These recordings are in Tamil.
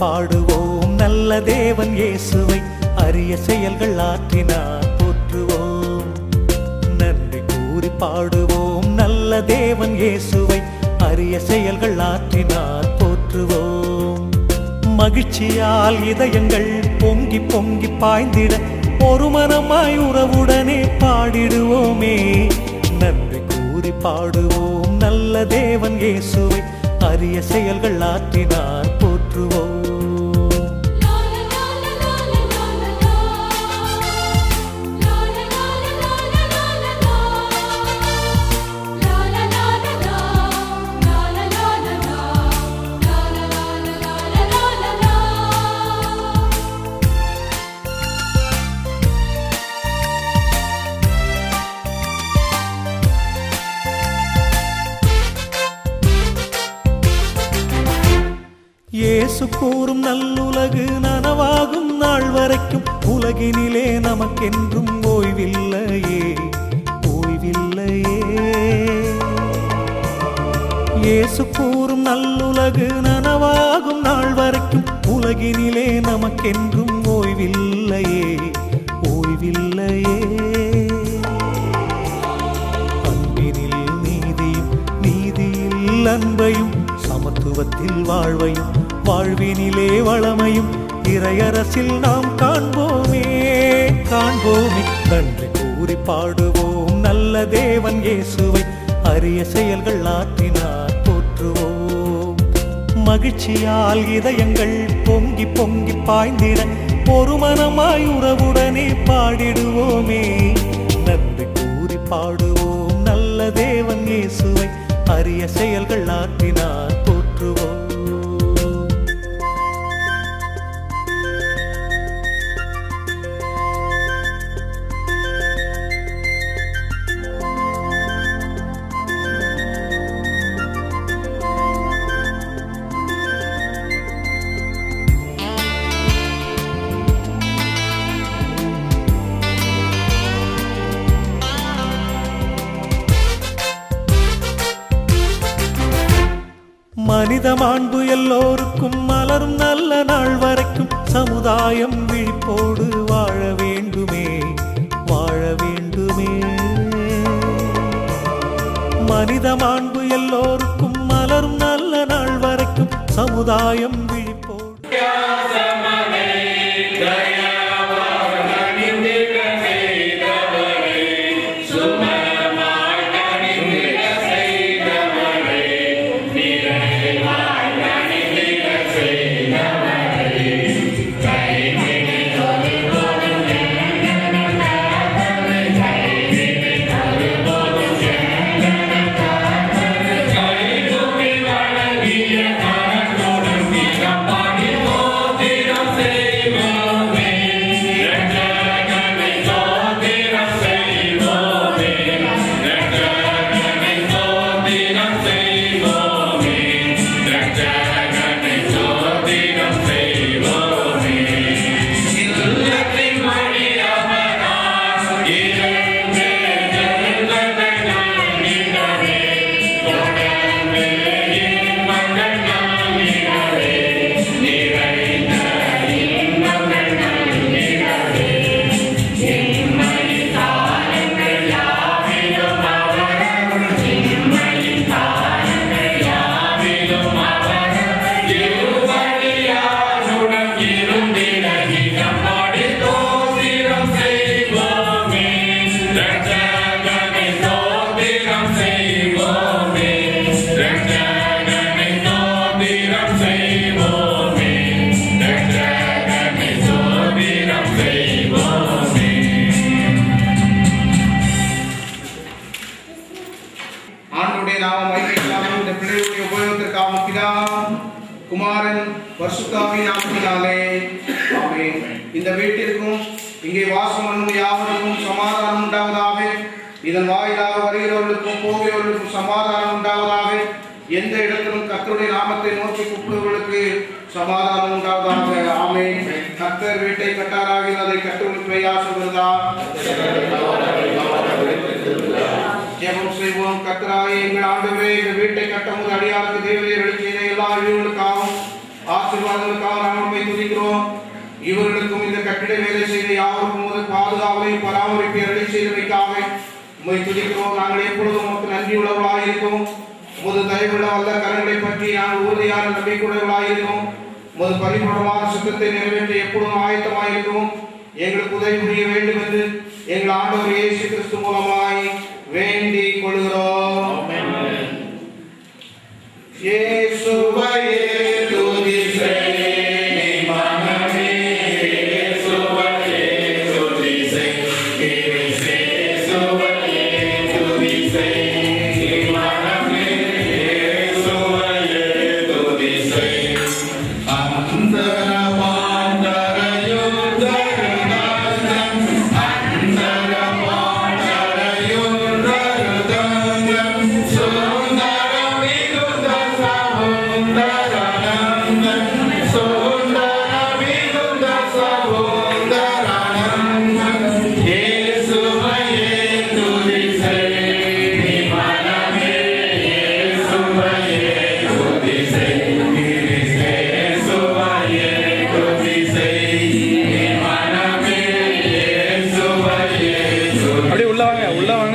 பாடுவோம் நல்ல தேவன் இயேசுவை அரிய செயல்கள் ஆற்றினார் போற்றுவோம் நன்றி கூறி பாடுவோம் நல்ல தேவன் இயேசுவை அரிய செயல்கள் ஆற்றினார் போற்றுவோம் மகிழ்ச்சியால் இதயங்கள் பொங்கி பொங்கி பாய்ந்திட ஒரு மனமாய் உறவுடனே பாடிடுவோமே நன்றி கூறி பாடுவோம் நல்ல தேவன் இயேசுவை அரிய செயல்கள் ஆற்றினார் போற்றுவோம் இயேசு கூறும் நல்லுலகு நனவாகும் நாள் வரைக்கும் உலகினிலே நமக்கென்றும் ஓய்வில்லையே ஓய்வில்லையே இயேசு கூறும் நல்லுலகு நனவாகும் நாள் வரைக்கும் உலகினிலே நமக்கென்றும் ஓய்வில்லையே ஓய்வில்லையே அன்பினில் நீதியும் நீதியில் அன்பையும் சமத்துவத்தில் வாழ்வையும் வாழ்வினிலே வளமையும் இறையரசில் நாம் காண்போமே காண்போமே நன்றி கூறி பாடுவோம் நல்ல தேவன் இயேசுவை அரிய செயல்கள் ஆற்றினார் போற்றுவோம் மகிழ்ச்சியால் இதயங்கள் பொங்கி பொங்கி பாய்ந்திட ஒரு மனமாய் உறவுடனே பாடிடுவோமே நன்றி கூறி பாடுவோம் நல்ல தேவன் இயேசுவை அரிய செயல்கள் ஆற்றினார் போற்றுவோம் மனித மாண்பு எல்லோருக்கும் மலரும் நல்ல நாள் வரைக்கும் சமுதாயம் விழிப்போடு வாழ வேண்டுமே வாழ வேண்டுமே மனித மாண்பு எல்லோருக்கும் மலரும் நல்ல நாள் வரைக்கும் சமுதாயம் விழிப்போடு ஆண்டுடைய நாமம் மகிமைக்காகவும் இந்த பிள்ளைகளுடைய உபயோகத்திற்காக பிதா குமாரன் பரிசுத்தாவி நாமத்தினாலே ஆமென் இந்த வீட்டிற்கும் இங்கே வாசம் பண்ணும் யாவருக்கும் சமாதானம் உண்டாவதாக இதன் வாயிலாக வருகிறவர்களுக்கும் போகிறவர்களுக்கும் சமாதானம் உண்டாவதாக எந்த இடத்திலும் கர்த்தருடைய நாமத்தை நோக்கி கூப்பிடுவர்களுக்கு சமாதானம் உண்டாவதாக ஆமென் கர்த்தர் வீட்டை கட்டாராக அதை கட்டுவதற்கு பிரயாசம் வருதா ஜெபம் செய்வோம் கர்த்தராகிய எங்கள் ஆண்டவரே இந்த வீட்டை கட்டும்போது அடியாருக்கு தேவதையை வெளிச்செய்த எல்லா அழிவுகளுக்காகவும் ஆசீர்வாதங்களுக்காக நாங்கள் உண்மை துதிக்கிறோம் இவர்களுக்கும் இந்த கட்டிட வேலை செய்த யாவருக்கும் உமது பாதுகாவலையும் பராமரிப்பை அருளி செய்தமைக்காக உண்மை துதிக்கிறோம் நாங்கள் எப்பொழுதும் உமக்கு நன்றி உள்ளவர்களாக இருக்கோம் உமது தயவுள்ள வல்ல கரங்களை பற்றி நாங்கள் உறுதியான நம்பிக்கையுள்ளவர்களாக இருக்கோம் உமது பரிபூர்ணமான சுத்தத்தை நிறைவேற்ற எப்பொழுதும் ஆயத்தமாக இருக்கோம் எங்களுக்கு உதவி புரிய வேண்டும் என்று எங்கள் ஆண்டவர் இயேசு கிறிஸ்து மூலமாய் வேண்டிக் கொள்கிறோம் இயேசுவையே துதி செய் மனமே இயேசுவையே துதி செய் இயேசுவையே துதி செய் மனமே இயேசுவையே துதி செய் அந்தரவாண்டரையும் தருணாந்தம் அந்தரவாண்டரையும் தருணாந்தம் சுந்தரம் மிகுந்த சவுந்தரானந்தம் சுந்தரம் மிகுந்த சவுந்தரானந்தம் இயேசுவையே துதி செய் மனமே இயேசுவையே துதி செய் அப்படியே உள்ள வாங்க உள்ள வாங்க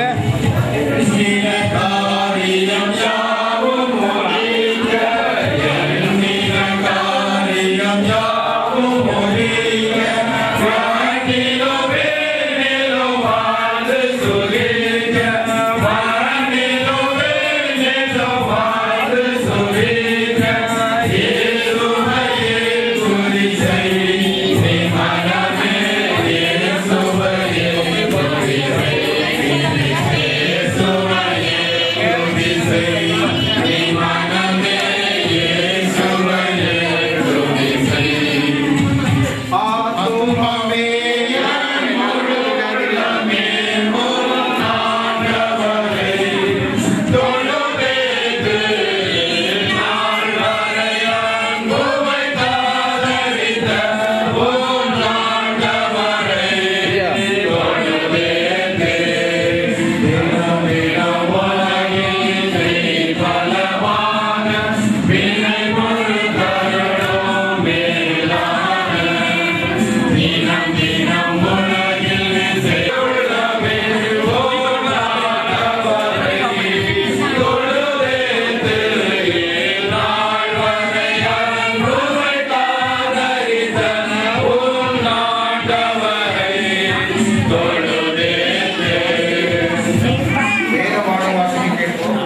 வேதமான வாசனை கேட்போம்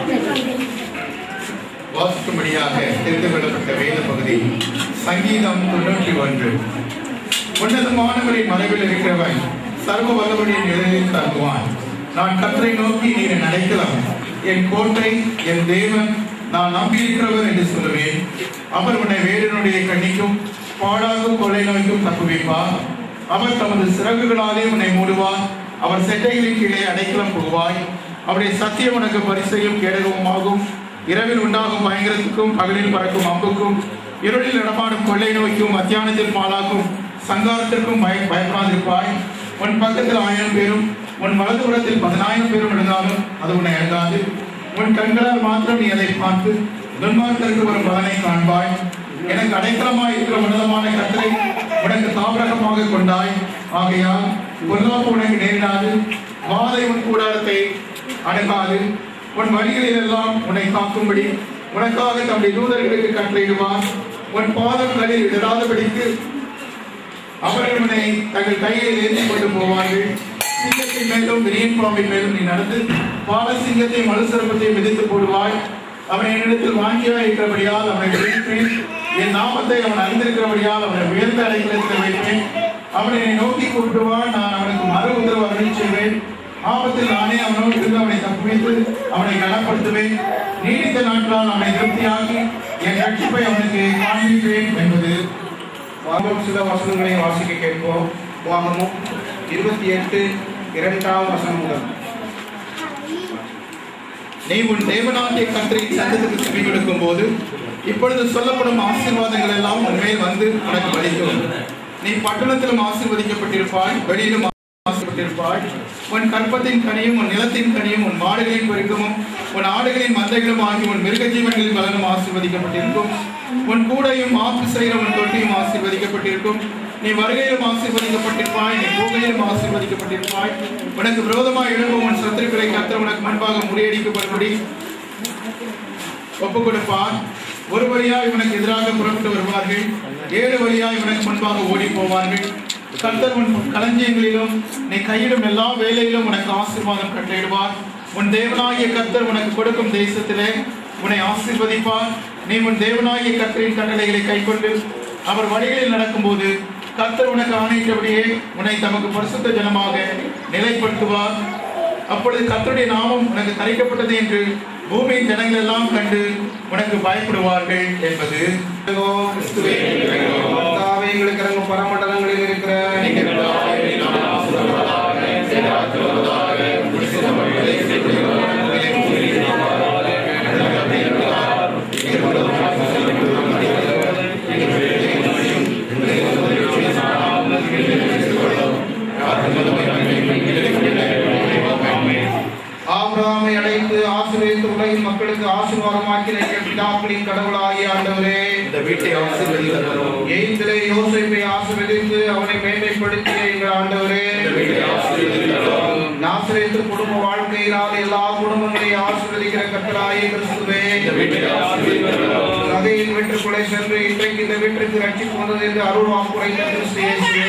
வாசிக்கும்படியாக தெரிந்து கொள்ளப்பட்ட வேத பகுதி சங்கீதம் தொண்ணூற்றி ஒன்று உன்னதமானவரின் மறைவில் இருக்கிறவன் சர்வ வல்லவரின் நிழலில் தங்குவான் நான் கத்தரை நோக்கி நீரை நடைக்கலாம் என் கோட்டை என் தேவன் நான் நம்பியிருக்கிறவர் என்று சொல்லுவேன் அவர் உன்னை வேடனுடைய கண்ணிக்கும் பாழாகும் கொள்ளை நோய்க்கும் தப்புவிப்பார் அவர் தமது சிறகுகளாலே உன்னை மூடுவார் அவர் செட்டைகளின் கீழே அடைக்கலம் புகுவாய் அவருடைய சத்தியம் உனக்கு பரிசையும் கேடகமுமாகும் இரவில் உண்டாகும் பயங்கரத்துக்கும் பகலில் பறக்கும் அம்புக்கும் இருளில் நடமாடும் கொள்ளை நோய்க்கும் மத்தியானத்தில் பாலாக்கும் சங்காரத்திற்கும் பய பயப்படாதிருப்பாய் உன் பக்கத்தில் ஆயிரம் பேரும் உன் வலதுபுறத்தில் பதினாயிரம் பேரும் இருந்தாலும் அது உன்னை அழுகாது உன் கண்களால் மாத்திரம் நீ அதை பார்த்து துன்மார்க்கருக்கு வரும் பலனை காண்பாய் எனக்கு அடைக்கலமாய் இருக்கிற உன்னதமான கத்தரை உனக்கு தாபரகமாக கொண்டாய் ஆகையால் பொல்லாப்பு உனக்கு நேரிடாது வாதை உன் கூடாரத்தை அணுகாது உன் வழிகளில் எல்லாம் உன்னை காக்கும்படி உனக்காக தம்முடைய தூதர்களுக்கு கட்டளையிடுவார் உன் பாதங்களில் இடராதபடிக்கு அவர்கள் உன்னை தங்கள் கையில் ஏந்தி கொண்டு போவார்கள் சிங்கத்தின் மேலும் விரியன் பாம்பின் மேலும் நீ நடந்து பால சிங்கத்தையும் மறுசிறப்பத்தையும் மிதித்து போடுவாய் அவனை என்னிடத்தில் வாங்கியாய் இருக்கிறபடியால் அவனை விழிப்பேன் என் நாமத்தை அவன் அறிந்திருக்கிறபடியால் அவனை உயர்ந்த அடைக்கலத்தில் வைப்பேன் அவனை என்னை நோக்கி கூப்பிடுவான் நான் அவனுக்கு மறு உத்தரவு அருளி செய்வேன் ஆபத்தில் நானே அவனோடு இருந்து அவனை தப்புவித்து அவனை கனப்படுத்துவேன் நீடித்த நாட்களால் அவனை திருப்தியாக்கி என் ரட்சிப்பை அவனுக்கு காண்பிப்பேன் என்பது வாங்கும் சில வசனங்களை வாசிக்க கேட்போம் வாங்கமும் இருபத்தி எட்டு இரண்டாம் வசனம் முதல் நீ உன் தேவனாகிய கத்தரை சந்தத்துக்கு செவி கொடுக்கும் போது இப்பொழுது சொல்லப்படும் ஆசீர்வாதங்கள் எல்லாம் உன் மேல் வந்து உனக்கு வலிக்கும் நீ பட்டணத்திலும் ஆசீர்வதிக்கப்பட்டிருப்பாய் வெளியிலும் ஆசைப்பட்டிருப்பாய் உன் கற்பத்தின் கனியும் உன் நிலத்தின் கனியும் உன் மாடுகளின் பெருக்கமும் உன் ஆடுகளின் மந்தைகளும் ஆகி உன் மிருக ஜீவன்களின் பலனும் ஆசீர்வதிக்கப்பட்டிருக்கும் உன் கூடையும் ஆக்கு செய்கிற உன் தொட்டியும் ஆசீர்வதிக்கப்பட்டிருக்கும் நீ வருகையிலும் ஆசீர்வதிக்கப்பட்டிருப்பாய் நீ போகையிலும் ஆசீர்வதிக்கப்பட்டிருப்பாய் உனக்கு விரோதமாய் எழும்பும் உன் சத்துருக்களை கர்த்தர் உனக்கு முன்பாக முறியடிக்கப்படும்படி ஒப்புக் கொடுப்பார் ஒரு வழியாய் உனக்கு எதிராக புறப்பட்டு வருவார்கள் ஏழு வழியாய் உனக்கு முன்பாக ஓடி போவார்கள் கர்த்தர் உன் களஞ்சியங்களிலும் நீ கையிடும் எல்லா வேலையிலும் உனக்கு ஆசீர்வாதம் கட்டளையிடுவார் உன் தேவனாகிய கர்த்தர் உனக்கு கொடுக்கும் தேசத்திலே உன்னை ஆசீர்வதிப்பார் நீ உன் தேவனாகிய கர்த்தரின் கட்டளைகளை கைக்கொண்டு அவர் வழிகளில் நடக்கும்போது கர்த்தர் உனக்கு ஆணையிட்டபடியே உன்னை தமக்கு பரிசுத்த ஜனமாக நிலைப்படுத்துவார் அப்பொழுது கர்த்தருடைய நாமம் உனக்கு தரிக்கப்பட்டது என்று பூமியின் ஜனங்கள் எல்லாம் கண்டு உனக்கு பயப்படுவார்கள் என்பது கிறிஸ்துவே, கர்த்தாவே, எங்களுக்கு இறங்கும் பரமண்டலங்களில் இருக்கிற ஆபிரகாமை அழைத்து ஆசீர்வதித்து உலகின் மக்களுக்கு ஆசீர்வாதமாக்கின எங்கள் பிதாக்களின் கடவுளாகிய ஆண்டவரே இந்த வீட்டை ஆசீர்வதித்தரும் எய்திலே யோசேப்பை ஆசீர்வதித்து அவனை மேன்மைப்படுத்திய எங்கள் ஆண்டவரே நாசரேத்து குடும்ப வாழ்க்கையினால் எல்லா குடும்பங்களையும் ஆசீர்வதிக்கிற கர்த்தராகிய கிறிஸ்துவே நகையின் வீட்டுக்குள்ளே சென்று இன்றைக்கு இந்த வீட்டிற்கு ரட்சிப்பு வந்தது என்று அருள் வாக்குரைத்த கிறிஸ்து இயேசுவே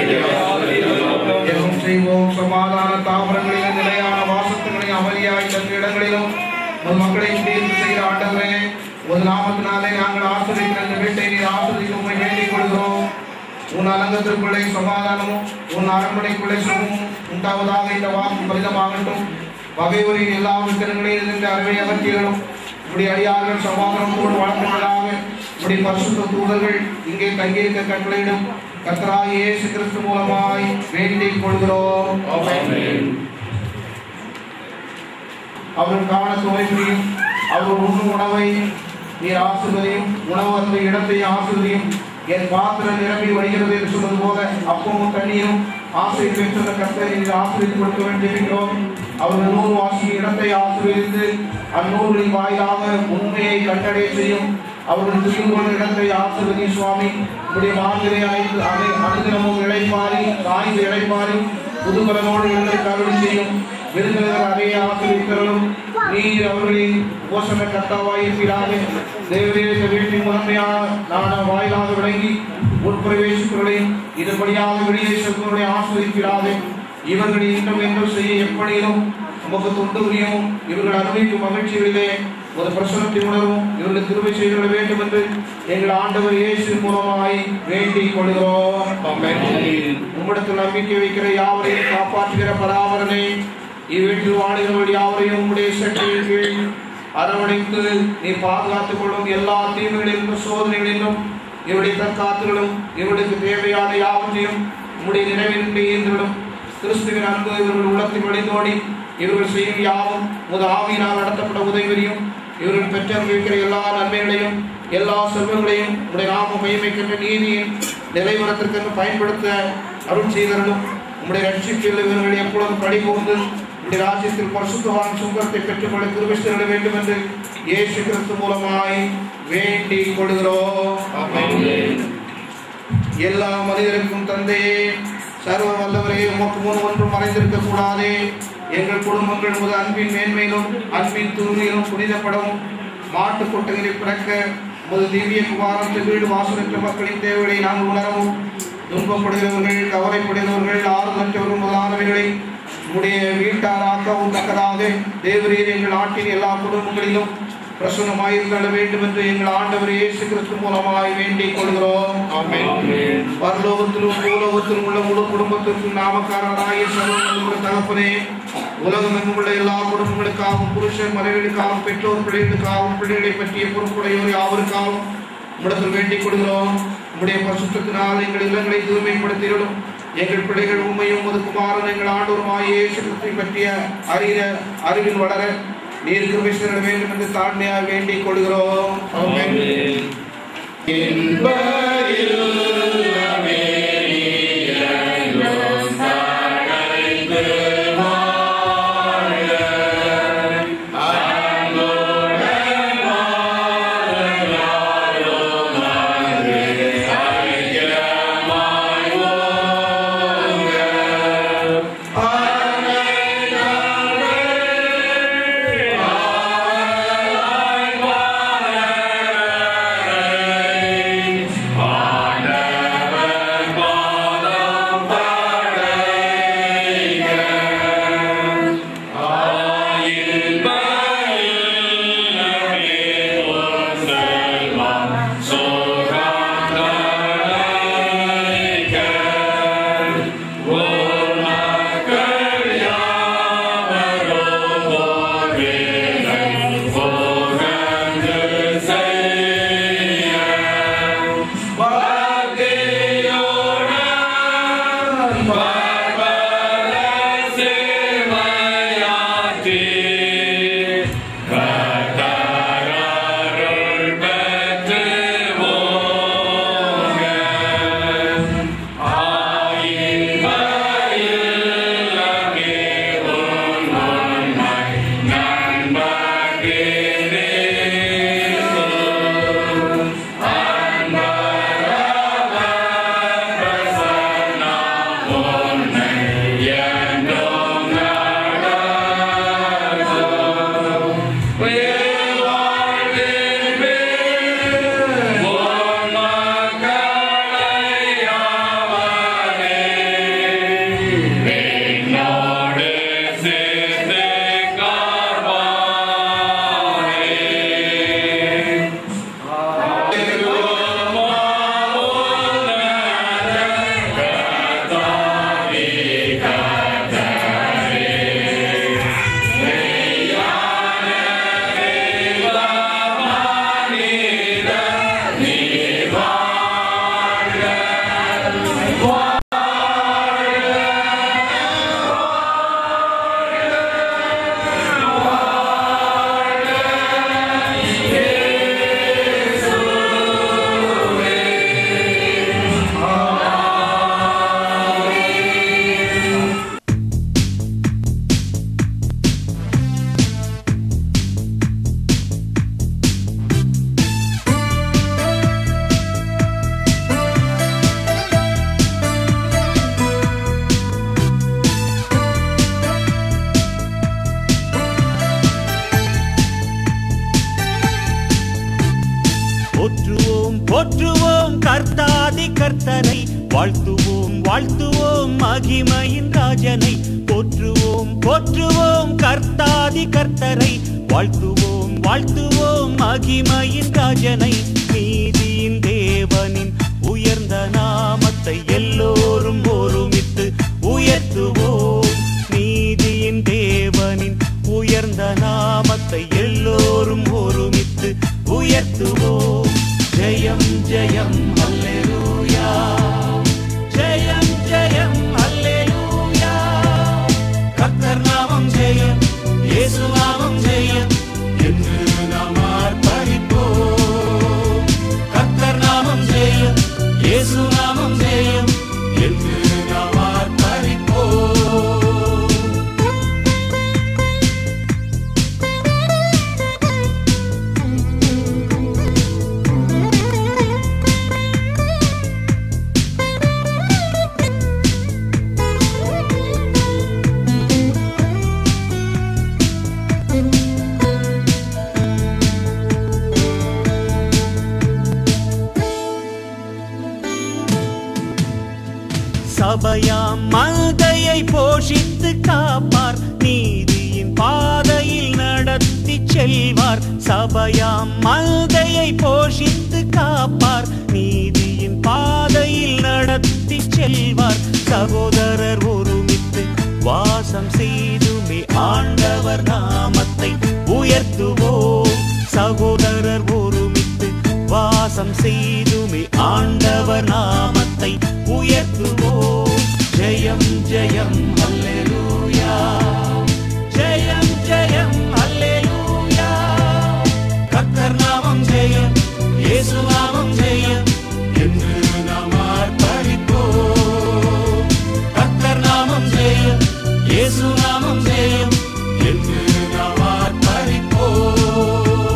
ஜெபம் செய்வோம் சமாதான தாவரங்களிலும் நிலையான வாசத்துகளையும் அமளியாய் தந்த இடங்களிலும் உன் மக்களை தீர்த்து செய்கிற ஆண்டவரே ஒரு நாமத்தினாலே நாங்கள் ஆசிரியர் இந்த வீட்டை நீர் ஆசிரியர் உண்மை வேண்டிக் கொள்கிறோம் உன் அலங்கத்திற்குள்ளே சமாதானமும் உன் அரண்மனைக்குள்ளே சுகமும் உண்டாவதாக இந்த வாக்கு பலிதமாகட்டும் பகைவரின் எல்லா விக்கிரங்களையும் இருந்து அறிவை அகற்றிகளும் இப்படி அடியார்கள் சமாதானத்தோடு வாழ்க்கைகளாக இப்படி பரிசுத்த தூதர்கள் இங்கே தங்கியிருக்க கட்டளையிடும் கர்த்தராகிய இயேசு கிறிஸ்து மூலமாய் வேண்டிக் கொள்கிறோம் அவர் காண சுவை புரியும் அவர் உண்ணும் உணவை நீர் ஆசிர்வதியும் உணவு அந்த இடத்தை ஆசிர்வதியும் என் பாத்திரம் நிரம்பி வருகிறது என்று சொன்னது போல அப்பமும் தண்ணீரும் ஆசிரியர் பெற்றுள்ள கர்த்தரை நீர் ஆசிரியர் கொடுக்க வேண்டியிருக்கிறோம் அவர் நூறு வாசி இடத்தை ஆசிரியத்து அந்நூறுகளின் வாயிலாக உண்மையை கண்டடைய செய்யும் அவர்கள் திரும்பும் இடத்தை ஆசிர்வதி சுவாமி இப்படி மாதிரி அழைத்து அதை அனுதினமும் இழைப்பாரி சாய்ந்து இழைப்பாரி புதுபலனோடு எழுந்தருக்கு அருள் செய்யும் விருந்தினர் அறையை ஆசிரியர்களும் நீர் அவர்களின் போஷண கர்த்தாவாய் இருக்கிறாக தேவரே இந்த வீட்டின் முதன்மையான நான வாயிலாக விளங்கி உட்பிரவேசிப்பவர்களையும் இதுபடியாக வெளியே செல்வர்களை ஆசிரியக்கிறாக இவர்களை இன்னும் என்றும் செய்ய எப்படியும் உமக்கு தொண்டு புரியும் இவர்கள் அனுபவிக்கும் மகிழ்ச்சிகளிலே ஒரு பிரசனத்தை உணர்வும் இவர்கள் திருமை செய்திட வேண்டும் என்று எங்கள் ஆண்டவர் இயேசு மூலமாய் வேண்டிக் கொள்கிறோம் உம்மிடத்தில் நம்பிக்கை வைக்கிற யாவரையும் காப்பாற்றுகிற பராமரனை இவ்வீட்டில் வாழுகிறவர்கள் யாவரையும் உம்முடைய சக்தியின் கீழ் அரவணைத்து நீ பாதுகாத்துக் கொள்ளும் எல்லா தீமைகளிலும் சோதனைகளிலும் இவருடைய தற்காத்துகளும் இவர்களுக்கு தேவையான யாவற்றையும் உம்முடைய நினைவின்றி ஈர்ந்துவிடும் கிறிஸ்துவின் அன்பு இவர்கள் உள்ளத்தில் வழிந்தோடி இவர்கள் செய்யும் யாவும் உமது ஆவியினால் நடத்தப்பட்ட உதவியையும் இவர்கள் பெற்றோர்கள் இருக்கிற எல்லா நன்மைகளையும் எல்லா செல்வங்களையும் உடைய நாம மகிமைக்கின்ற நீதியின் நிலைவரத்திற்கு பயன்படுத்த அருள் செய்தர்களும் உம்முடைய ரட்சிப்பில் இவர்கள் எப்பொழுதும் படி புகுந்து உடைய ராஜ்யத்தில் பரிசுத்தவான் சுங்கத்தை பெற்றுக்கொள்ள கிருபிஸ்தர வேண்டும் என்று இயேசு கிறிஸ்து மூலமாய் வேண்டிக் கொள்கிறோம் எல்லா மனிதருக்கும் தந்தையே சர்வ வல்லவரே உமக்கு முன் ஒன்றும் மறைந்திருக்க கூடாதே எங்கள் குடும்பங்கள் உமது அன்பின் மேன்மையிலும் அன்பின் தூய்மையிலும் புனிதப்படவும் மாட்டு கொட்டங்களில் பிறக்க உமது திவ்ய குமாரத்து வீடு வாசலற்ற மக்களின் தேவைகளை நாங்கள் உணரவும் துன்பப்படுகிறவர்கள் கவலைப்படுகிறவர்கள் ஆறுதற்றவர்கள் முதலானவைகளை உடைய வீட்டாராக்கவும் தக்கதாக தேவரீர் எங்கள் நாட்டின் எல்லா குடும்பங்களிலும் பிரசன்னமாயிருக்க வேண்டும் என்று எங்கள் ஆண்டவர் இயேசு கிறிஸ்து மூலமாய் வேண்டிக் கொள்கிறோம் பரலோகத்திலும் பூலோகத்திலும் உள்ள முழு குடும்பத்திற்கும் நாமக்காரராகிய சர்வ தகப்பனே உலகம் எங்கும் உள்ள எல்லா குடும்பங்களுக்காகவும் புருஷன் மனைவிகளுக்காகவும் பெற்றோர் பிள்ளைகளுக்காகவும் பிள்ளைகளை பற்றிய பொறுப்புடையோர் யாவருக்காகவும் உம்மிடத்தில் வேண்டிக் கொள்கிறோம் உம்முடைய பரிசுத்தத்தினால் எங்கள் இல்லங்களை தூய்மைப்படுத்திடும் எங்கள் பிள்ளைகள் உண்மையும் உமது குமாரன் எங்கள் ஆண்டோருமாய் இயேசு கிறிஸ்துவை பற்றிய அறிய அறிவில் வளர நீர் கிருபை வேண்டும் என்று தாழ்மையாக வேண்டிக் கொள்கிறோம் ஆமென். இன்ப இல்லமே நீ போற்றுவோம் போற்றுவோம் கர்த்தாதி கர்த்தரை வாழ்த்துவோம் வாழ்த்துவோம் மகிமையின் ராஜனை போற்றுவோம் போற்றுவோம் கர்த்தாதி கர்த்தரை வாழ்த்துவோம் வாழ்த்துவோம் மகிமையின் ராஜனை நீதியின் தேவனின் உயர்ந்த நாமத்தை எல்லோரும் ஒருமித்து உயர்த்துவோம் நீதியின் தேவனின் உயர்ந்த நாமத்தை எல்லோரும் ஒருமித்து உயர்த்துவோம் ஜெயம் ஜெயம் அல்லேலூயா ஜெயம் ஜெயம் அல்லேலூயா கர்த்தர் நாமம் ஜெயம் இயேசு நாமம் ஜெயம் என்று நாம் ஆர்ப்பரிப்போம் கர்த்தர் நாமம் ஜெயம் இயேசு நாமம் ஜெயம் என்று நாம் ஆர்ப்பரிப்போம் சபையாம் மந்தையை போஷித்து காப்பார் நீதியின் பாதையில் நடத்தி செல்வார் சபையாம் மந்தையை போஷித்து காப்பார் நீதியின் பாதையில் நடத்தி செல்வார் சகோதரர் ஒருமித்து வாசம் செய்துமே ஆண்டவர் நாமத்தை உயர்த்துவோம் சகோதரர் ஒருமித்து வாசம் செய்துமே ஆண்டவர் நாமத்தை உயர்த்துவோம் ஜெயம் ஜெயம் அல்லேலூயா ஜெயம் ஜெயம் அல்லேலூயா கர்த்தர் நாமம் ஜெயம் இயேசு நாமம் ஜெயம் என்று நாம் ஆர்ப்பரிப்போம் கர்த்தர் நாமம் ஜெயம் இயேசு நாமம் ஜெயம் என்று நாம் ஆர்ப்பரிப்போம்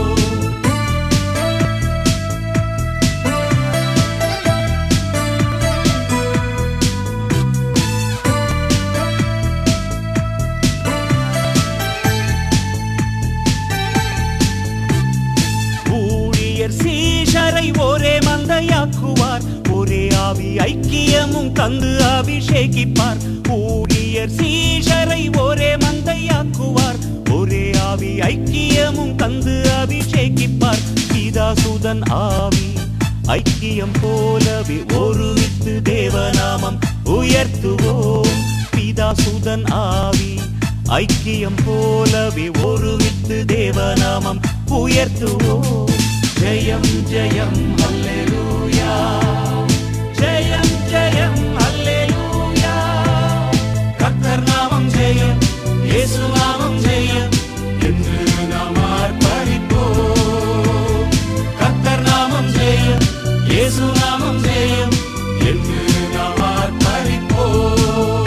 ஊழியர் சீஷரை ஒரே மந்தையாக்குவார் ஒரே ஆவி ஐக்கியமும் தந்து அபிஷேகிப்பார் ஊழியர் சீஷரை ஒரே மந்தையாக்குவார் ஒரே ஆவி ஐக்கியமும் தந்து அபிஷேகிப்பார் பிதாசுதன் ஆவி ஐக்கியம் போலவே ஒருமித்து தேவநாமம் உயர்த்துவோம் பிதாசுதன் ஆவி ஐக்கியம் போலவே ஒருமித்து தேவநாமம் உயர்த்துவோம் ஜெயம் ஜெயம் அல்லேலூயா ஜெயம் ஜெயம் அல்லேலூயா கர்த்தர் நாமம் ஜெயம் இயேசு நாமம் ஜெயம் என்று நாம் ஆர்ப்பரிப்போம் கர்த்தர் நாமம் ஜெயம் இயேசு நாமம் ஜெயம் என்று நாம் ஆர்ப்பரிப்போம்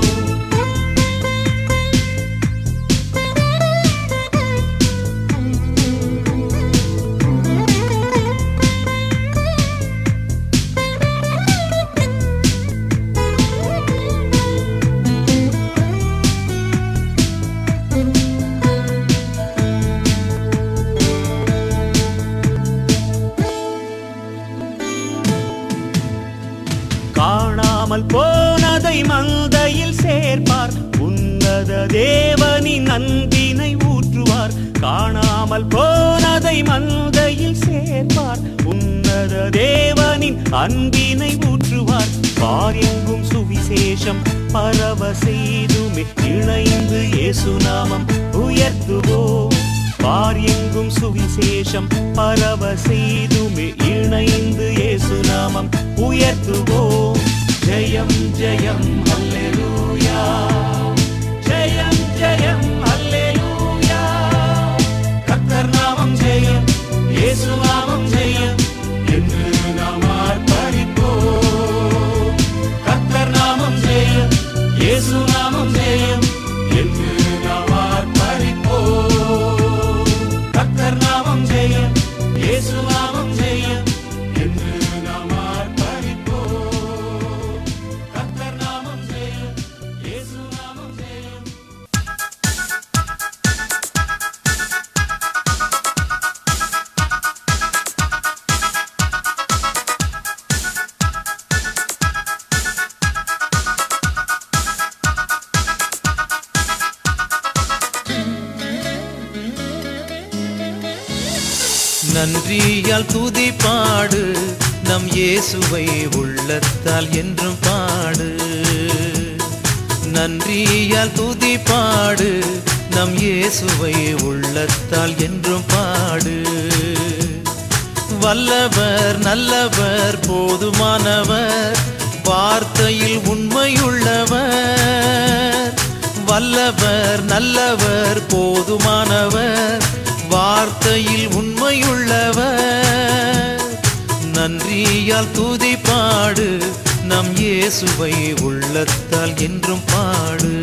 காணாமல் போனதை மந்தையில் சேர்ப்பார் உன்னத தேவனின் அன்பினை ஊற்றுவார் காணாமல் போனதை மந்தையில் சேர்ப்பார் உன்னத தேவனின் அன்பினை ஊற்றுவார் பாரியெங்கும் சுவிசேஷம் பரவ செய்துமே இணைந்து இயேசுநாமம் உயர்த்துவோம் பாரியெங்கும் சுவிசேஷம் பரவ செய்துமே இணைந்து இயேசுநாமம் உயர்த்துவோம் ஜெயம் ஜெயம் அல்லேலூயா ஜெயம் ஜெயம் அல்லேலூயா கர்த்தர் நாமம் ஜெயம் இயேசு நாமம் ஜெயம் என்று நாம் ஆர்ப்பரிப்போம் கர்த்தர் நாமம் ஜெயம் இயேசு நாமம் ஜெயம் என்று நாம் ஆர்ப்பரிப்போம் கர்த்தர் நாமம் ஜெயம் இயேசு நாமம் ஜெயம் என்று நாம் ஆர்ப்பரிப்போம் கர்த்தர் நாமம் ஜெயம் இயேசு நாமம் ஜெயம் நன்றியால் துதி பாடு நம் இயேசுவை உள்ளத்தால் என்றும் பாடு நன்றியால் துதி பாடு நம் இயேசுவை உள்ளத்தால் என்றும் பாடு வல்லவர் நல்லவர் போதுமானவர் வார்த்தையில் உண்மையுள்ளவர் வல்லவர் நல்லவர் போதுமானவர் வார்த்தையில் உண்மையுள்ளவர் நன்றியால் துதி பாடு நம் இயேசுவை உள்ளத்தால் என்றும் பாடு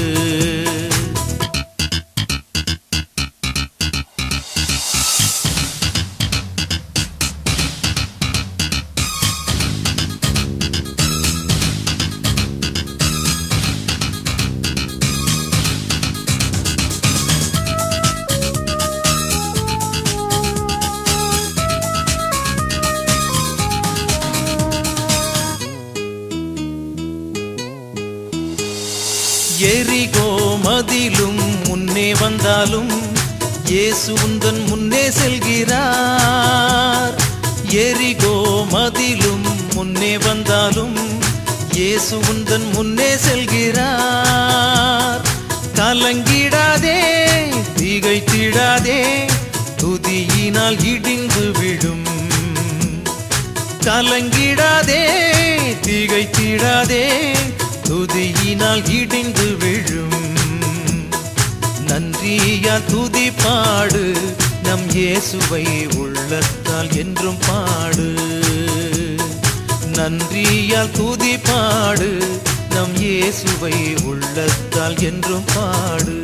எரிகோ மதிலும் முன்னே வந்தாலும் இயேசு உந்தன் முன்னே செல்கிறார் எரிகோ மதிலும் முன்னே வந்தாலும் இயேசு உந்தன் முன்னே செல்கிறார் கலங்கிடாதே திகைத்திடாதே துதியினால் இடிந்து விழும் கலங்கிடாதே திகைத்திடாதே துதியினால் இடிந்து விழும் நன்றியா துதி பாடு நம் இயேசுவை உள்ளத்தால் என்றும் பாடு நன்றியால் துதி பாடு நம் இயேசுவை உள்ளத்தால் என்றும் பாடு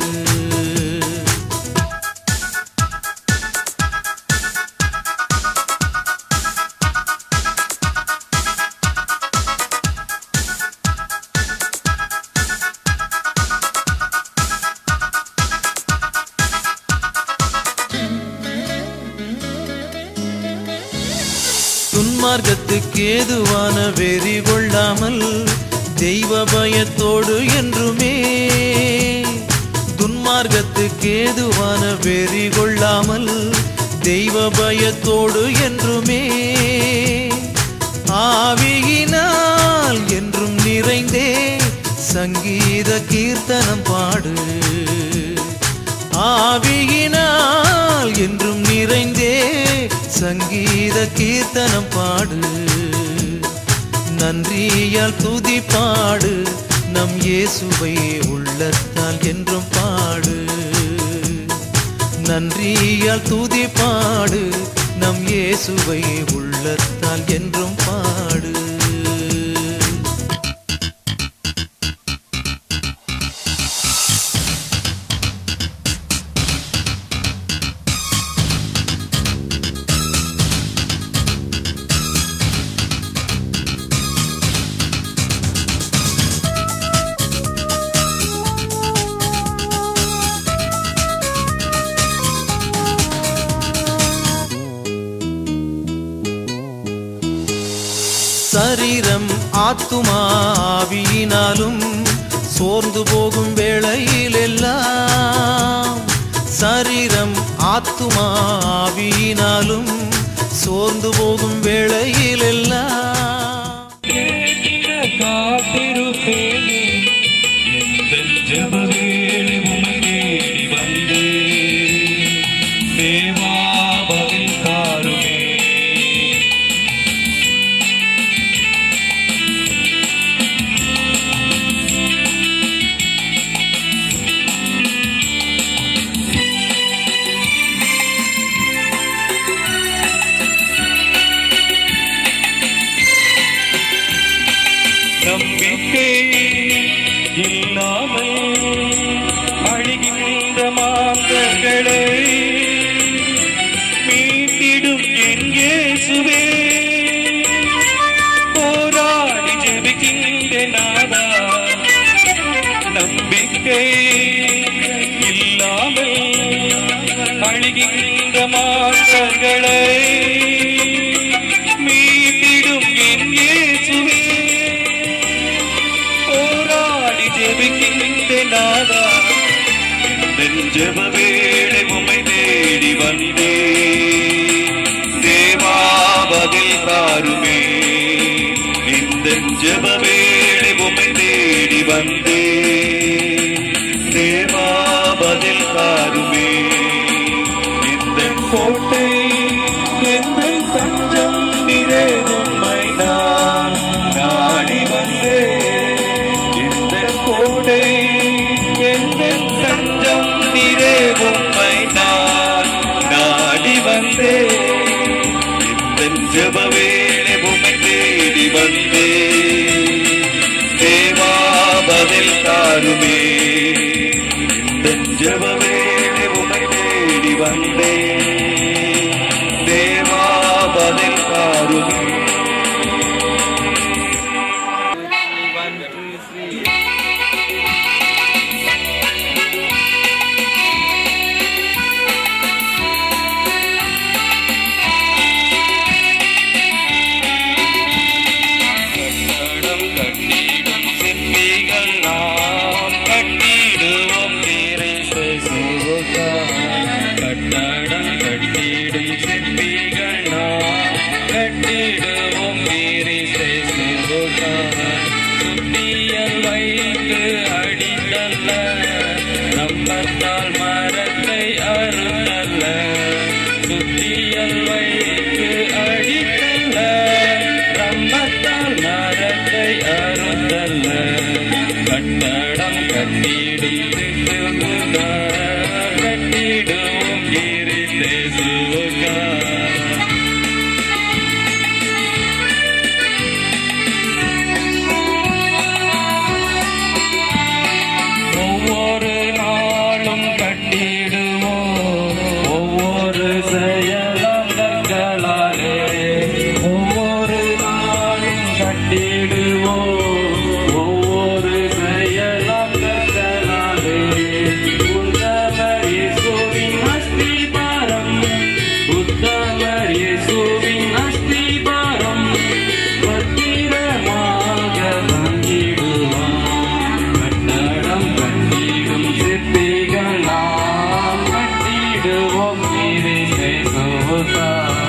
துன்மார்க்கத்துக்கு ஏதுவான வெறி கொள்ளாமல் தெய்வ பயத்தோடு என்றுமே துன்மார்க்கத்துக்கு ஏதுவான வெறி கொள்ளாமல் தெய்வ பயத்தோடு என்றுமே ஆவியினால் என்றும் நிறைந்தே சங்கீத கீர்த்தனம் பாடு ஆவியினால் என்றும் நிறைந்தே சங்கீத கீர்த்தனம் பாடு நன்றியால் துதி பாடு நம் இயேசுவை உள்ளத்தால் என்றும் பாடு நன்றியால் துதி பாடு நம் இயேசுவை உள்ளத்தால் என்றும் பாடு சரீரம் ஆத்துமா ஆவியினாலும் சோர்ந்து போகும் வேளையில் எல்லாம் சரீரம் ஆத்துமா ஆவியினாலும் சோர்ந்து போகும் வேளையில் எல்லாம் காத்திருப்பேனே எந்தன் ஜெபவேளை உம்மை தேடி வந்தேன். தேவா பதில் தாருமே. நம்பிக்கை இல்லாமல் அழிகின்ற மாந்தர்களை மீட்டிடும் என் இயேசுவே போராடி ஜெபிக்கின்ற நாதா நம்பிக்கை இல்லாமல் அழிகின்ற மாந்தர்களை மீட்டிடும் என் இயேசுவே போராடி ஜெபிக்கின்ற நாதா என் ஜெப வேளை உமை தேடி வந்தேன் தாருமே இந்த ஜப வேளை உமை தேடி வந்தே தேவா பதில் தாருமே இந்த கோட்டை எந்த தஞ்சம் நிறை உம்மை நான் நாடி வந்தே இந்த கோட்டை எந்த தஞ்சம் நிறை உம்மை நான் நாடி வந்தே இந்த ஜப வேளை உம்மை தேடி வந்தே தேவா பதில் தாருமே இந்த ஜப வேளை உம்மை தேடி வந்தே தேவா பதில் தாருமே கட்டடம் கட்டிடும் சிற்பிகள் நாம் கட்டிடுவோம் நிறைந்த சுகா கட்டடம் கட்டிடும் சிற்பிகள் நாம் கட்டிடுவோம் நிறைந்த சுகா சுத்தியல் வைத்து அடித்தல்ல நம்பத்தால் மரத்தை அருளல்ல சுத்தியல் வைத்து அடித்தல்ல ரம்பத்தால் மரத்தை அருந்தல்ல கட்டடம் கட்டிடும் சிசுகா கட்டிடும் கிரித்தே சுகா ஒவ்வொரு நாளும் கட்டிடுவோம் ஒவ்வொரு செயலாளர்களாலே ஒவ்வொரு நாளும் கட்டிடுவோம் ஒவ்வொரு செயலாளர்களாலே உத்தமர் இயேசுவின் அஸ்திபாரம் உத்தமர் இயேசுவின் அஸ்திபாரம் பத்திரமாக தங்கிடுவான் கட்டடம் கட்டிடும் சிற்பிகள் நாம் கட்டிடுவோம் நீரிசை சோதா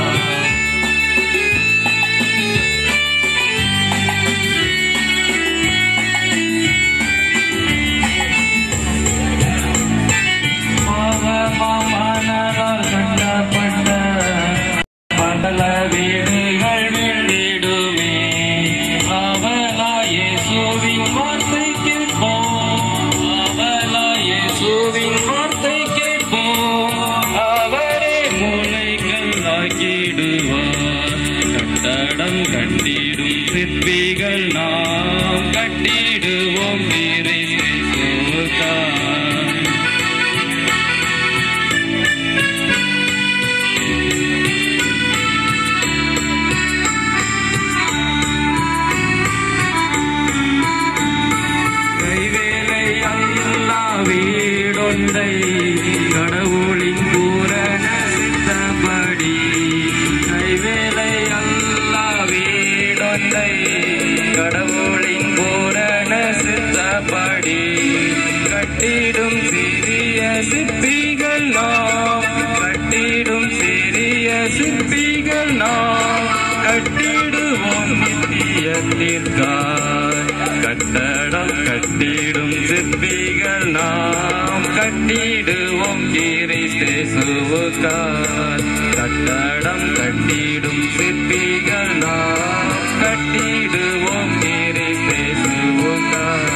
மனதால் கட்டப்பட்ட பகல வீடுகள் வெள்ளிடுமே அவலாயே சூவின் வார்த்தை கேட்போம் அவலாயே சூவின் வார்த்தை கேட்போம் அவரே மூளைகள் ஆக்கிடுவார் கட்டடம் கட்டிடும் சிற்பிகள் நாம் கட்டிடுவோம் நீரை சோகார் கைவேலை அல்லா வீடொன்றை கடவுளின் பூரண சித்தப்படி கைவேலை அல்லா வீடொன்றை கடவுளின் பூரண சித்தப்படி கட்டிடும் சிறிய சிற்பிகள் நாம் கட்டிடும் சிறிய சிற்பிகள் நாம் கட்டிடுவோம் நித்தியத்திற்காய் கட்டடம் கட்டிடும் சிற்பிகள் நாம் கட்டிடுவோம் கிறிஸ்தேசுவுக்காய் கட்டடம் கட்டிடும் சிற்பிகள் நாம் கட்டிடுவோம் கிறிஸ்தேசுவுக்காய்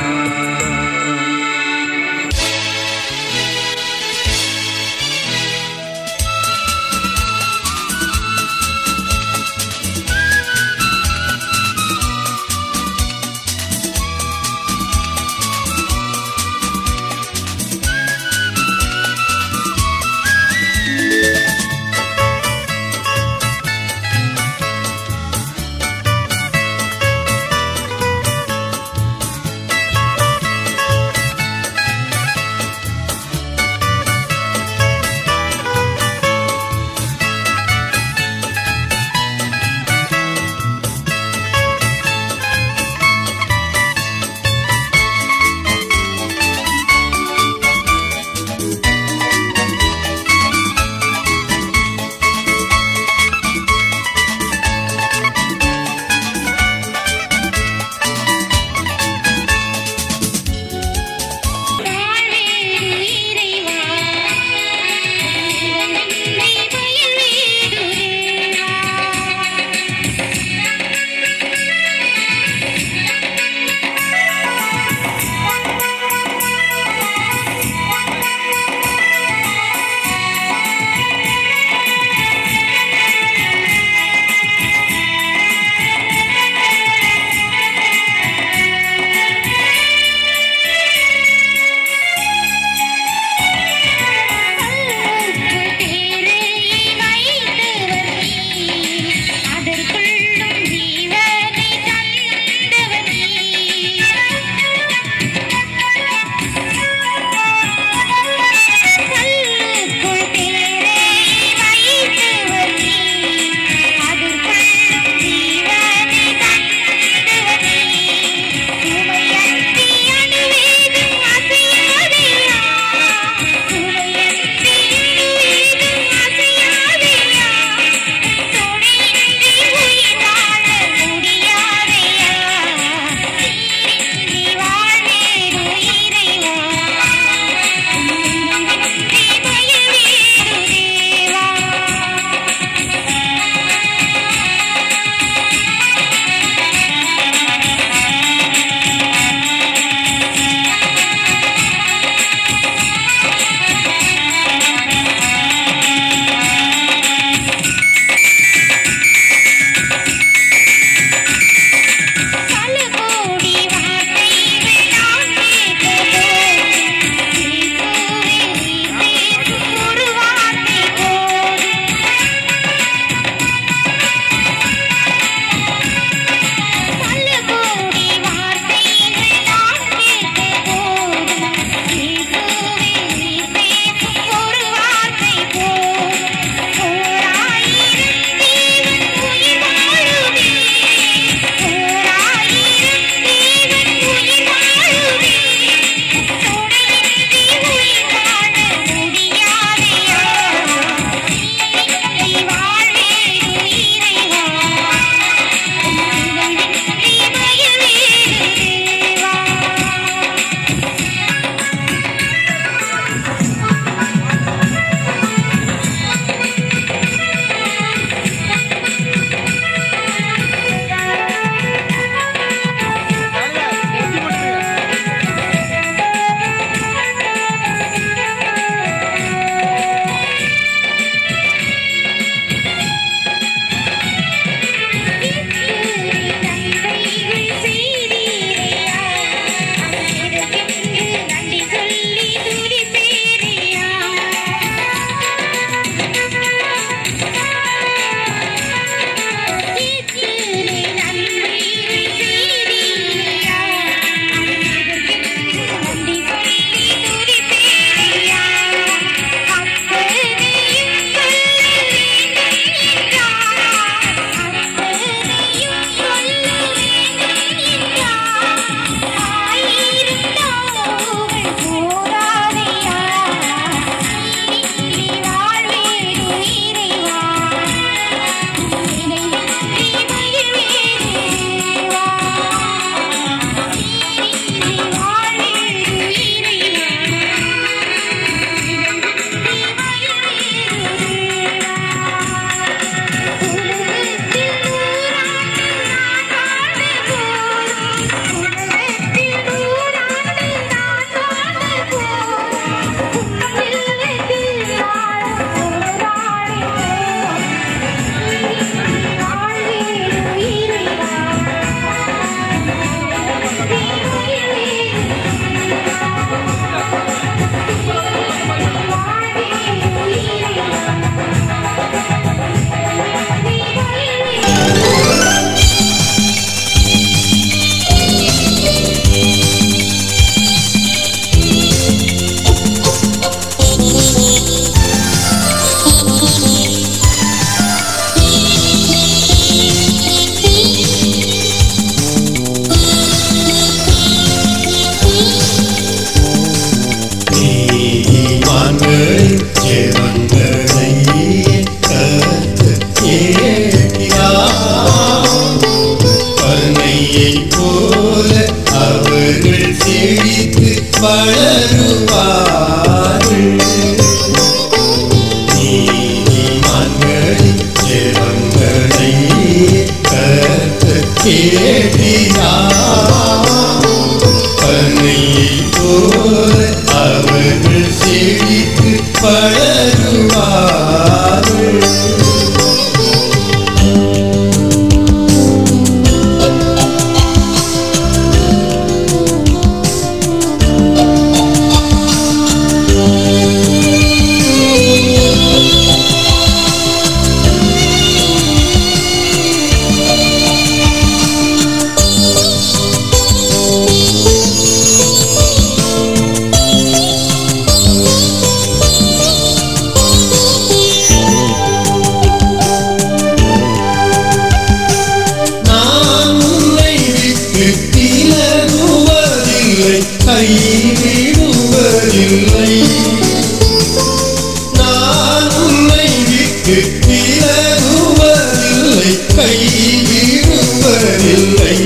கைவிடுவதில்லை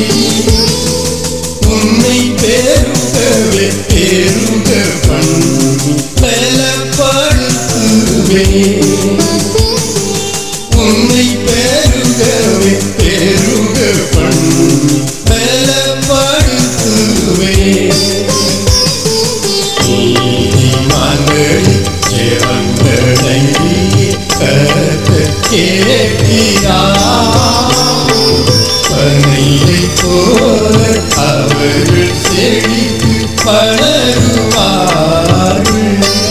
உன்னை பெருகவே பெருக பண்ணி பலப்படுத்துவே உன்னை பெருகவே பெருக பண்ணி பலப்படுத்துவே நீதிமான்கள் ஜெபங்களை கர்த்தர் கேட்கிறார் பனையை போல அவர்கள் செழித்து வளருவார்கள்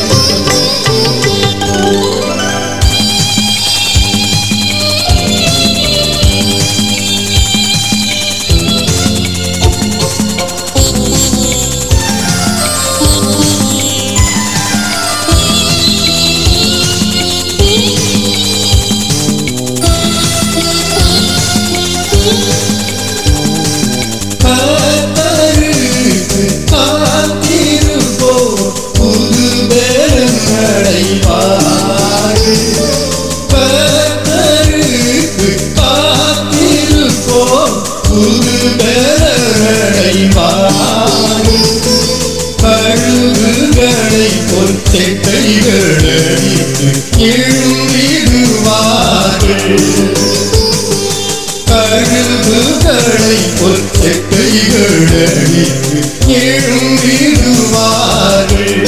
கர்த்தருக்கு காத்திருப்போர் புது பலன் அடைவார்கள். கர்த்தருக்கு காத்திருப்போர் புது பலன் அடைவார்கள். கழுகுகளை பொற்செட்டைகள் அடித்து எழுந்திடுவார்கள் கழுகுகளை பொற்செட்டைகள் அடித்து எழுந்திடுவார்கள்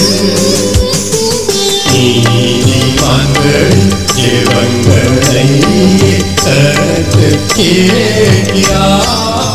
நீதிமான்கள் ஜெபங்களை கர்த்தர் கேட்கிறார்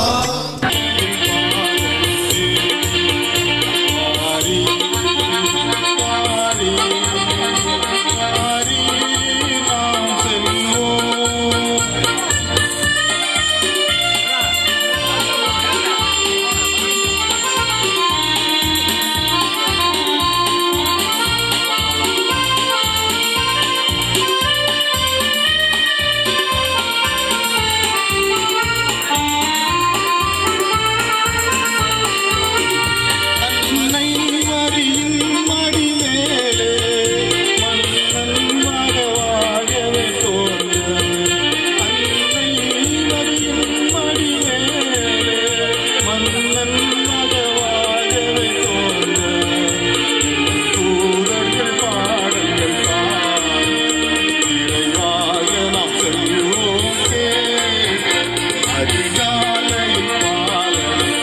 அன்னை மரியின் மடிமேலே மன்னன் மகவாகவே தோன்றியது. அன்னை மரியின் மடிமேலே மன்னன் மகவாகவே தோன்றியது. தூதர்கள் பாடல்கள் பாடி இறைவாக நாம் செல்வோம் கேட்க. அதிகாலையில் பாலனை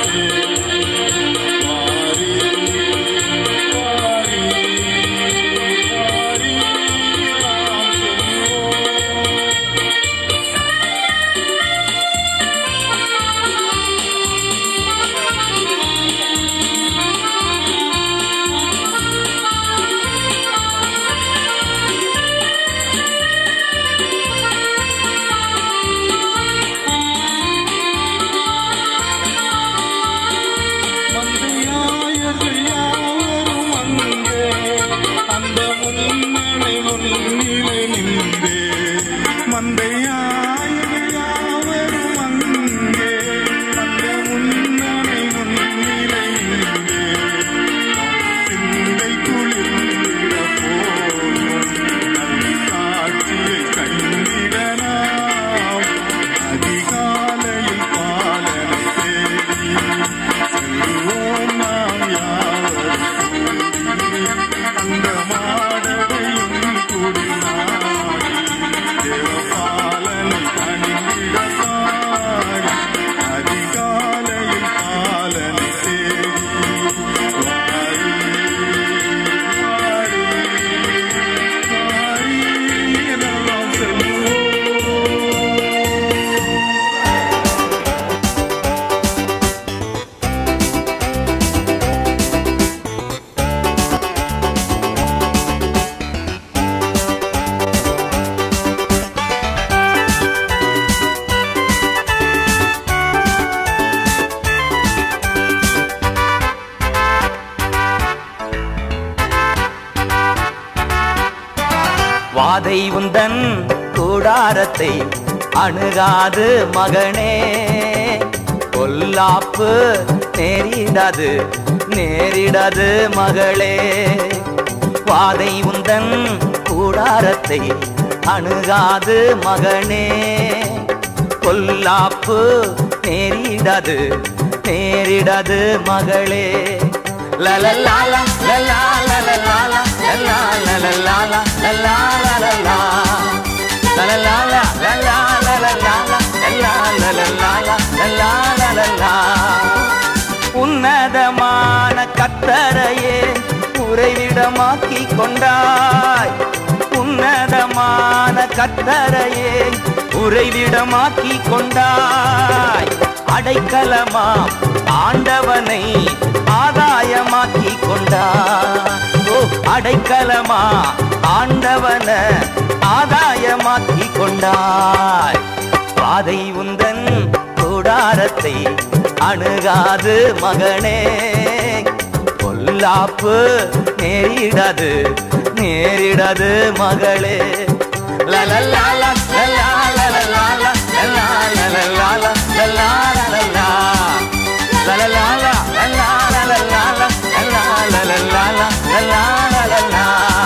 வாரி வாரி வாரி நாம் செல்வோம் மந்தையாயர்கள் யாவரும் அங்கே அந்த முன்னணி முன்னிலை நின்றே மந்தையாயர்கள் யாவரும் அங்கே அந்த முன்னணி முன்னிலை நின்றே சிந்தை குளிர்ந்திட போகும் காட்சியை கண்டிட நாம் அதிகாலையில் பாலனை தேடி செல்வோம் நாம் யாவரும் அந்த மாடவையும் குடிநாடி தேவபாலனை பணிந்திட பாடி அதிகாலையில் பாலனை தேடி வாரி வாரி வாரி நாம் செல்வோம் வாதை உந்தன் கூடாரத்தை அணுகாது மகனே பொல்லாப்பு நேரிடாது நேரிடாது மகளே வாதை உந்தன் கூடாரத்தை அணுகாது மகனே பொல்லாப்பு நேரிடாது நேரிடாது மகளே லலலாலா லலா லலலாலா லலா லலலாலா லலா லலலா லலலாலா லலா லலலாலா லலா லலலாலா லலா லலலா உன்னதமான கத்தரையே உறைவிடமாக்கி கொண்டாய் உன்னதமான கத்தரையே உறைவிடமாக்கி கொண்டாய் அடைக்கலமா ஆண்டவனை ஆதாயமாக்கி கொண்டாய் ஓ அடைக்கலமா ஆண்டவன ஆதாயமாக்கி கொண்டாய் பாதை உந்தன் கூடாரத்தை அணுகாது மகனே பொல்லாப்பு நேரிடாது நேரிடாது மகளே லலலாலா லலா லலலாலா லலா லலலாலா லலா லலலா லலலாலா லலா லலலாலா லலா லலலாலா லலா லலலா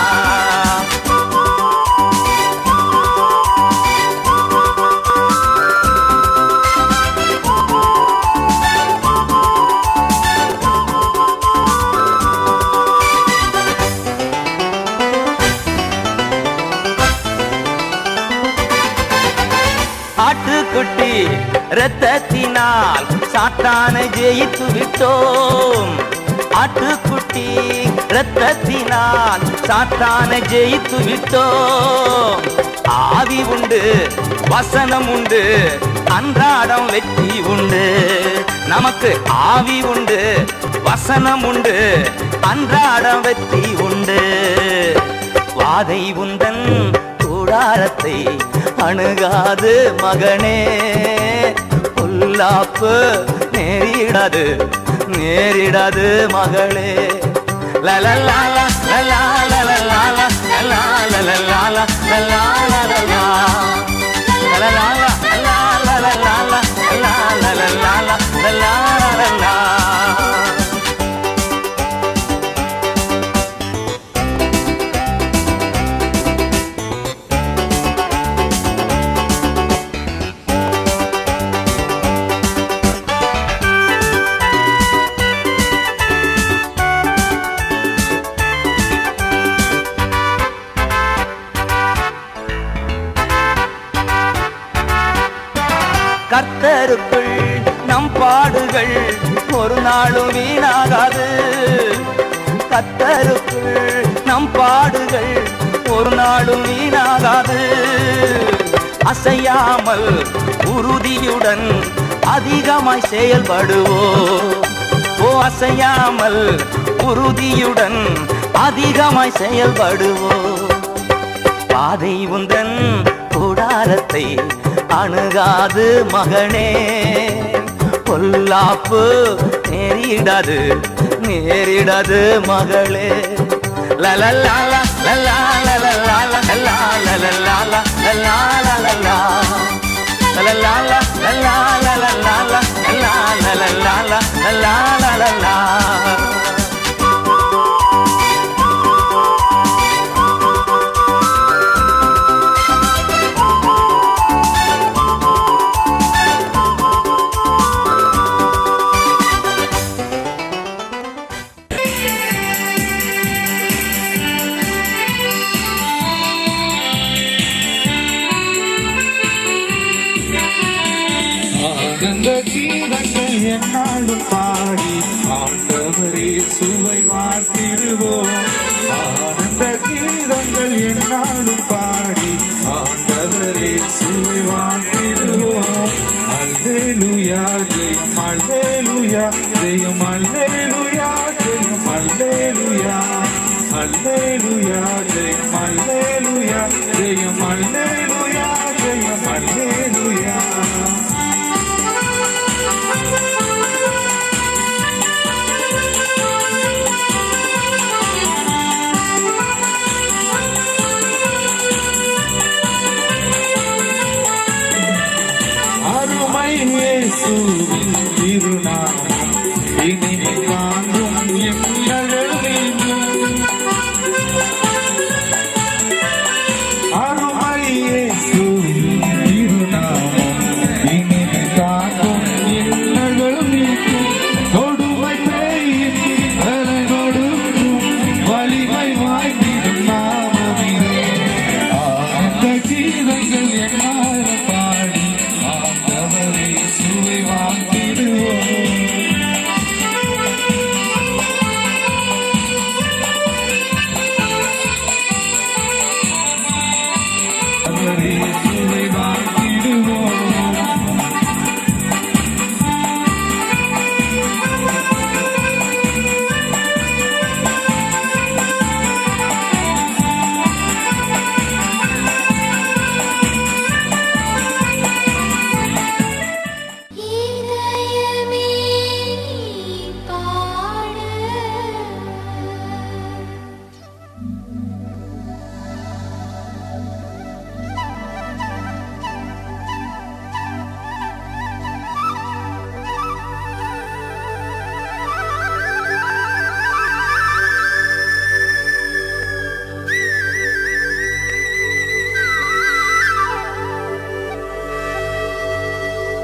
ஆட்டுக்குட்டி இரத்தத்தினால் சாத்தானை ஜெயித்து விட்டோம் ஆட்டுக்குட்டி இரத்தத்தினால் சாத்தானை ஜெயித்து விட்டோம் ஆவி உண்டு வசனம் உண்டு அன்றாடம் வெற்றி உண்டு நமக்கு ஆவி உண்டு வசனம் உண்டு அன்றாடம் வெற்றி உண்டு வாதை உந்தன் கூடாரத்தை அணுகாது மகனே பொல்லாப்பு நேரிடாது நேரிடாது மகளே லலலாலா லலா லலலாலா லலா லலலாலா லலா லலலா லலலாலா லலா லலலாலா லலா லலலாலா லலா லலலா கர்த்தருக்குள் நம் பாடுகள் ஒரு நாளும் வீணாகாது கர்த்தருக்குள் நம் பாடுகள் ஒரு நாளும் வீணாகாது அசையாமல் உறுதியுடன் அதிகமாய் செயல்படுவோம் ஓ அசையாமல் உறுதியுடன் அதிகமாய் செயல்படுவோம் பாதை உந்தன் கூடாரத்தை அணுகாது மகனே பொல்லாப்பு நேரிடாது நேரிடாது மகளே லலலாலா லலா லலலாலா லலா லலலாலா லலா லலலா லலலாலா லலா லலலாலா லலா லலலாலா லலா லலலா ஆனந்த கீதங்கள் என்னாலும் பாடி ஆண்டவரே சுவை வார்த்திடுவோம் ஆனந்த கீதங்கள் என்னாலும் பாடி ஆண்டவரே சுவை வார்த்திடுவோம் அல்லேலுயா ஜெயம் அல்லேலுயா ஜெயம் அல்லேலுயா ஜெயம் அல்லேலுயா அல்லேலுயா ஜெயம் அல்லேலுயா ஜெயம் அல்லேலுயா ஜெயம் அல்லேலுயா அருமை இயேசுவின் திருநாமம் இனிமை தாங்கும் எங்களெழுதும் அருமை இயேசுவின் திருநாமம்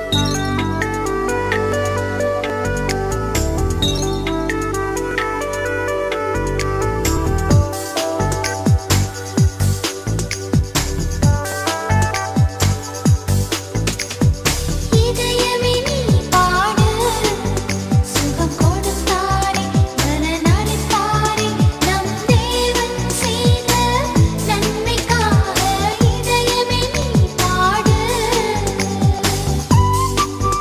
இதயமே நீ பாடு சுகம் கொடுத்தாரே மனநடத்தாரே நம் தேவன் செய்த நன்மைக்காக இதயமே நீ பாடு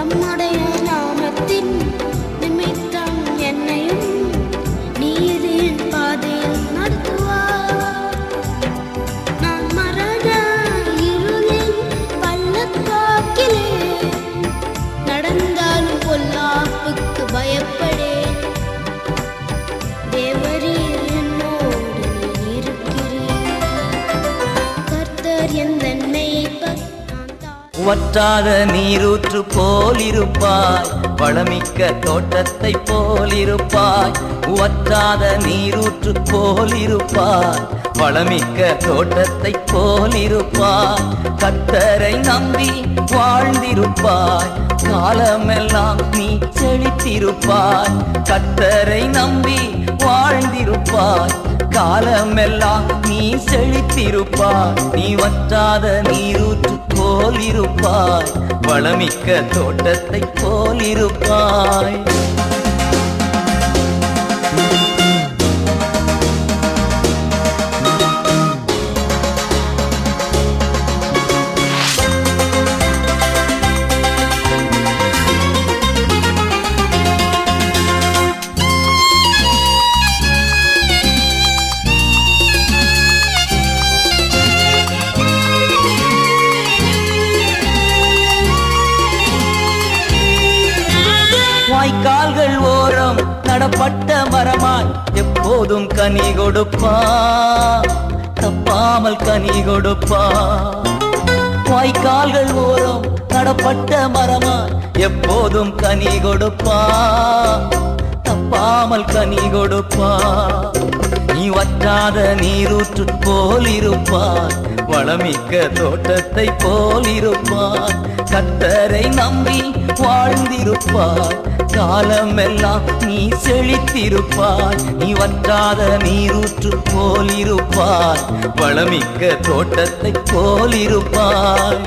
உம்முடைய நாமத்தின் நிமித்தம் என்னையும் நீதியின் பாதையில் நடத்துவார் நான் மரண இருளின் பள்ளத்தாக்கிலே நடந்தாலும் பொல்லாப்புக்கு பயப்படேன் தேவரீர் என்னோடு நீர் இருக்கிறீர் கர்த்தர் எந்த மேய்ப்பர் நான் தான் வற்றாத நீரூற்று போலிருப்பாய் வளமிக்க தோட்டத்தை போலிருப்பாய் வற்றாத நீரூற்று போலிருப்பாய் வளமிக்க தோட்டத்தை போலிருப்பாய் கத்தரை நம்பி வாழ்ந்திருப்பாய் காலமெல்லாம் நீ செழித்திருப்பாய் கத்தரை நம்பி வாழ்ந்திருப்பாய் காலமெல்லாம் நீ செழித்திருப்பாய் நீ வற்றாத நீரூற்று போலிருப்பாய் வளமிக்க தோட்டத்தை போலிருப்பாய் வாய்க்கால்கள் ஓரம் நடப்பட்ட மரமாய் எப்போதும் கனி கொடுப்பா தப்பாமல் கனி கொடுப்பா வாய்க்கால்கள் ஓரம் நடப்பட்ட மரமாய் எப்போதும் கனி கொடுப்பா தப்பாமல் கனி கொடுப்பா நீ வற்றாத நீரூற்று போலிருப்பாய் வளமிக்க தோட்டத்தை போலிருப்பாய் கத்தரை நம்பி வாழ்ந்திருப்பாய் காலமெல்லாம் நீ செழித்திருப்பாய் நீ வற்றாத நீரூற்று போலிருப்பாய் வளமிக்க தோட்டத்தை போலிருப்பாய்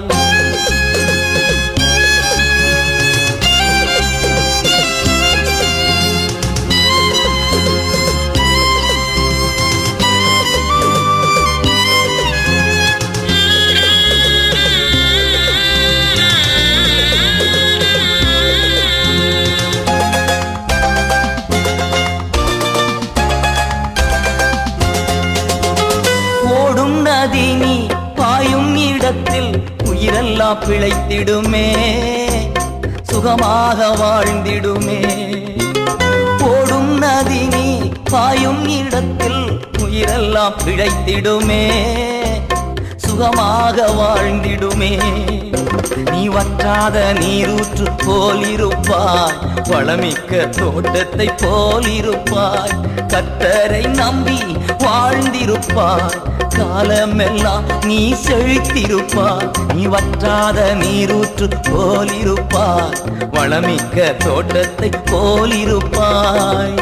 ஓடும் நதி நீ பாயும் இடத்தில் உயிரெல்லாம் பிழைத்திடுமே சுகமாக வாழ்ந்திடுமே ஓடும் நதி நீ பாயும் இடத்தில் உயிரெல்லாம் பிழைத்திடுமே சுகமாக வாழ்ந்திடுமே நீ வற்றாத நீரூற்று போலிருப்பாய் வளமிக்க தோட்டத்தை போலிருப்பாய் கத்தரை நம்பி வாழ்ந்திருப்பாய் காலமெல்லாம் நீ செழித்திருப்பாய் நீ வற்றாத நீரூற்று போலிருப்பாய் வளமிக்க தோட்டத்தை போலிருப்பாய்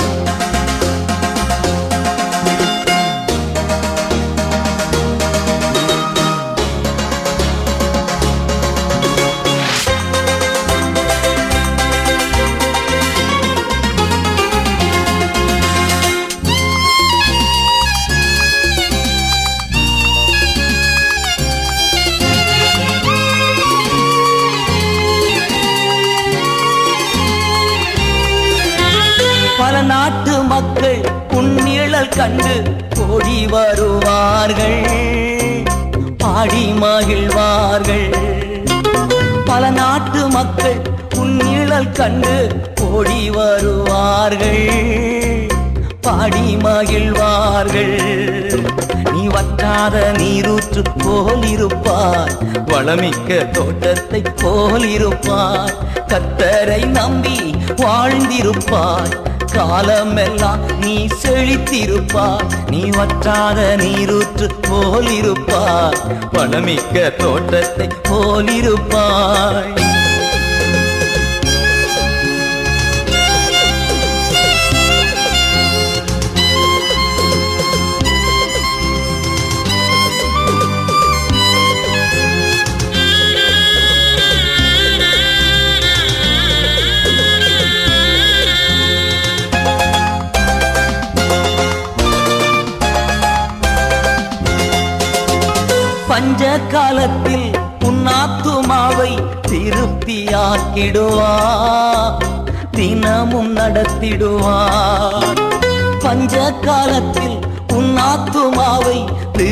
பல நாட்டு மக்கள் உன்னிழல் கண்டு ஓடி வருவார்கள் பாடி மகிழ்வார்கள் பல நாட்டு மக்கள் உன்னிழல் கண்டு ஓடி வருவார்கள் பாடி மகிழ்வார்கள் நீ வற்றாத நீரூற்று போலிருப்பாய் வளமிக்க தோட்டத்தை போலிருப்பாய் கத்தரை நம்பி வாழ்ந்திருப்பாய் காலமெல்லாம் நீ செழித்திருப்பாய் நீ வற்றாத நீரூற்று போலிருப்பாய் வளமிக்க தோட்டத்தை போலிருப்பாய் பஞ்ச காலத்தில் உன்னாத்துமாவை திருப்தியாக்கிடுவார் தினமும் நடத்திடுவார் பஞ்ச காலத்தில் உன் ஆத்துமாவை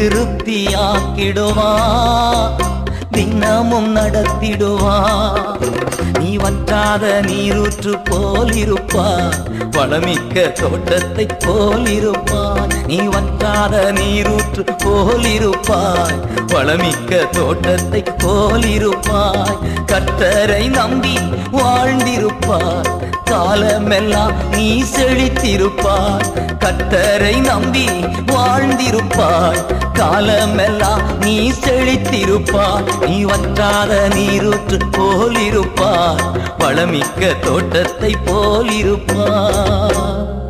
திருப்தியாக்கிடுவார் தினமும் நடத்திடுவார் நீ வற்றாத நீரூற்று போலிருப்பார் வளமிக்க தோட்டத்தை போலிருப்பார் நீ வற்றாத நீரூற்று போலிருப்பாய் வளமிக்க தோட்டத்தை போலிருப்பாய் கர்த்தரை நம்பி வாழ்ந்திருப்பார் காலமெல்லாம் நீ செழித்திருப்பாய் கர்த்தரை நம்பி வாழ்ந்திருப்பாய் காலமெல்லாம் நீ செழித்திருப்பாய் நீ வற்றாத நீரூற்று போலிருப்பாய் வளமிக்க தோட்டத்தை போலிருப்பாய்